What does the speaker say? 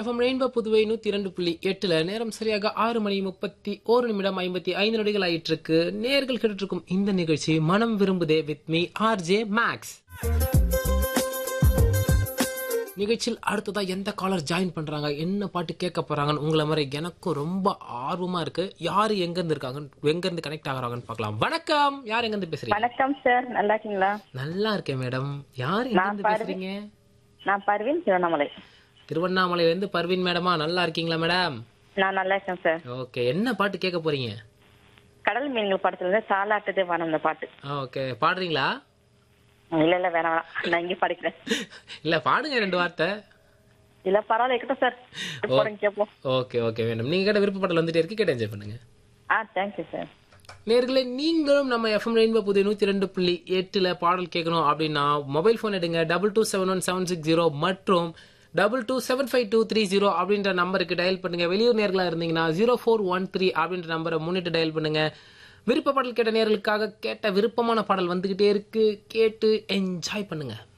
FM rainbow Puduvai நூத்தி இரண்டு புள்ளி எட்டுல நேரம் சரியாக ஆறு மணி முப்பத்தி ஒரு நிமிடம் ஐம்பத்தி ஐந்து நொடிகள் ஆயிட்டு இருக்கு நேர்கள் கேட்டுட்டு இருக்கும் இந்த நிகழ்ச்சி மனம் விரும்புதே வித் மீ ஆர்ஜே மேக்ஸ் நிகழ்ச்சியில் அடுத்ததா எந்த காலர் ஜாயின் பண்றாங்க என்ன பாட்டு கேட்க போறாங்கன்னு உங்களை மாதிரி எனக்கும் ரொம்ப ஆர்வமா இருக்கு யாரு எங்க இருந்து இருக்காங்க எங்க இருந்து கனெக்ட் ஆகுறாங்கன்னு பார்க்கலாம் வணக்கம் யார் எங்க இருந்து பேசுறீங்க வணக்கம் சார் நல்லா இருக்கீங்களா நல்லா இருக்கேன் மேடம் யார் எங்க இருந்து பேசுறீங்க நான் பர்வீன் திருவண்ணாமலை திருவண்ணாமலையில இருந்து பர்வீன் மேடமா நல்லா இருக்கீங்களா மேடம் நான் நல்லா இருக்கேன் சார் ஓகே என்ன பாட்டு கேட்க போறீங்க கடல் மீன்கள் படத்துல இருந்து சாலாட்டுதே வானம் இந்த பாட்டு ஓகே பாடுறீங்களா இல்ல இல்ல வேணாம் வேணாம் நான் இங்கே படிக்கிறேன் இல்ல பாடுங்க ரெண்டு வார்த்தை இல்ல பரவாயில்ல இருக்கட்டும் சார் போடுங்க கேட்போம் ஓகே ஓகே மேடம் நீங்க கேட்ட விருப்பப்படல் வந்துட்டே இருக்கு கேட்டு என்ஜாய் பண்ணுங்க ஆ தேங்க்யூ சார் நேர்களே நீங்களும் நம்ம எஃப்எம் ரெயின்போ புதிய நூத்தி ரெண்டு புள்ளி எட்டுல பாடல் கேட்கணும் அப்படின்னா மொபைல் போன் எடுங்க double two seven one seven six zero மற்றும் double two seven five two three zero அப்படின்ற நம்பருக்கு டயல் பண்ணுங்க வெளியூர் நேர்களா இருந்தீங்கன்னா ஜீரோ ஃபோர் ஒன் த்ரீ அப்படின்ற நம்பரை முன்னிட்டு டயல் பண்ணுங்க விருப்ப பாடல் கேட்ட நேர்களுக்காக கேட்ட விருப்பமான பாடல் வந்துகிட்டே இருக்கு கேட்டு என்ஜாய் பண்ணுங்க